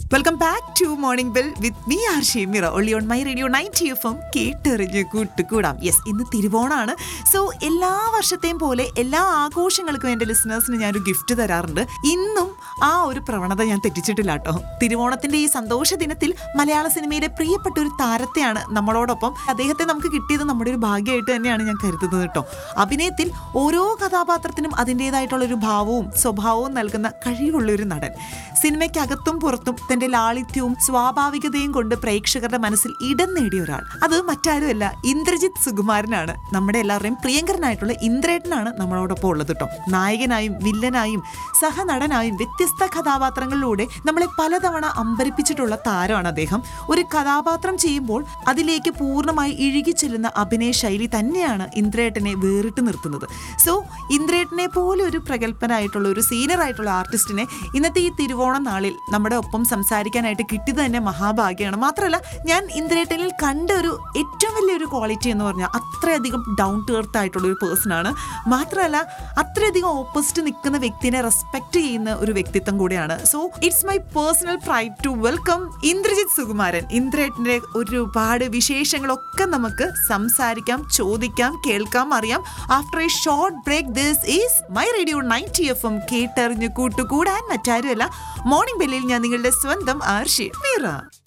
welcome back to Morning Bell with me R Shemira only on my Radio ninety F M കേട്ടെറിഞ്ഞ് കൂട്ടുകൂടാം yes ഇന്ന് തിരുവോണാണ് so എല്ലാ വർഷത്തെയും പോലെ എല്ലാ ആഘോഷങ്ങൾക്കും എൻ്റെ ലിസണേഴ്സിന് ഞാനൊരു ഗിഫ്റ്റ് തരാറുണ്ട് ഇന്നും ആ ഒരു പ്രവണത ഞാൻ തെറ്റിച്ചിട്ടില്ല കേട്ടോ തിരുവോണത്തിന്റെ ഈ സന്തോഷ ദിനത്തിൽ മലയാള സിനിമയിലെ പ്രിയപ്പെട്ട ഒരു താരത്തെയാണ് നമ്മളോടൊപ്പം അദ്ദേഹത്തെ നമുക്ക് കിട്ടിയത് നമ്മുടെ ഒരു ഭാഗ്യമായിട്ട് തന്നെയാണ് ഞാൻ കരുതുന്നത് കേട്ടോ അഭിനയത്തിൽ ഓരോ കഥാപാത്രത്തിനും അതിൻ്റെതായിട്ടുള്ള ഒരു ഭാവവും സ്വഭാവവും നൽകുന്ന കഴിവുള്ള ഒരു നടൻ സിനിമയ്ക്കകത്തും പുറത്തും തന്റെ ലാളിത്യവും സ്വാഭാവികതയും കൊണ്ട് പ്രേക്ഷകരുടെ മനസ്സിൽ ഇടം നേടിയ ഒരാൾ അത് മറ്റാരുമല്ല ഇന്ദ്രജിത്ത് സുകുമാരനാണ് നമ്മുടെ എല്ലാവരുടെയും പ്രിയങ്കരനായിട്ടുള്ള ഇന്ദ്രേട്ടനാണ് നമ്മളോടൊപ്പം ഉള്ളത് കേട്ടോ നായകനായും വില്ലനായും സഹനടനായും വ്യത്യസ്ത കഥാപാത്രങ്ങളിലൂടെ നമ്മളെ പലതവണ അമ്പരിപ്പിച്ചിട്ടുള്ള താരമാണ് അദ്ദേഹം ഒരു കഥാപാത്രം ചെയ്യുമ്പോൾ അതിലേക്ക് പൂർണ്ണമായി ഇഴുകി ചെല്ലുന്ന അഭിനയ ശൈലി തന്നെയാണ് ഇന്ദ്രേട്ടനെ വേറിട്ട് നിർത്തുന്നത് സോ ഇന്ദ്രേട്ടനെ പോലെ ഒരു പ്രഗത്ഭനായിട്ടുള്ള ഒരു സീനിയർ ആയിട്ടുള്ള ആർട്ടിസ്റ്റിനെ ഇന്നത്തെ ഈ തിരുവോണ നാളിൽ നമ്മുടെ ഒപ്പം സംസാരിക്കാനായിട്ട് കിട്ടിയത് തന്നെ മഹാഭാഗ്യമാണ് മാത്രമല്ല ഞാൻ ഇന്ദ്രേട്ടനിൽ കണ്ട ഒരു ഏറ്റവും വലിയൊരു ക്വാളിറ്റി എന്ന് പറഞ്ഞാൽ അത്രയധികം ഡൗൺ ടു എർത്ത് ആയിട്ടുള്ള ഒരു പേഴ്സൺ ആണ് മാത്രമല്ല അത്രയധികം ഓപ്പോസിറ്റ് നിൽക്കുന്ന വ്യക്തിനെ റെസ്പെക്ട് ചെയ്യുന്ന ഒരു വ്യക്തിത്വം കൂടിയാണ് so it's my personal pride to welcome Indrajith Sukumaran ഇന്ദ്രേട്ടൻ്റെ ഒരുപാട് വിശേഷങ്ങളൊക്കെ നമുക്ക് സംസാരിക്കാം ചോദിക്കാം കേൾക്കാം അറിയാം after a short break this is my Radio ninety F M കേട്ടറിഞ്ഞ് കൂട്ടുകൂടാൻ മറ്റാരുമല്ല മോർണിംഗ് ബെല്ലിൽ ഞാൻ നിങ്ങളുടെ സ്വന്തം ആർഷി മീറ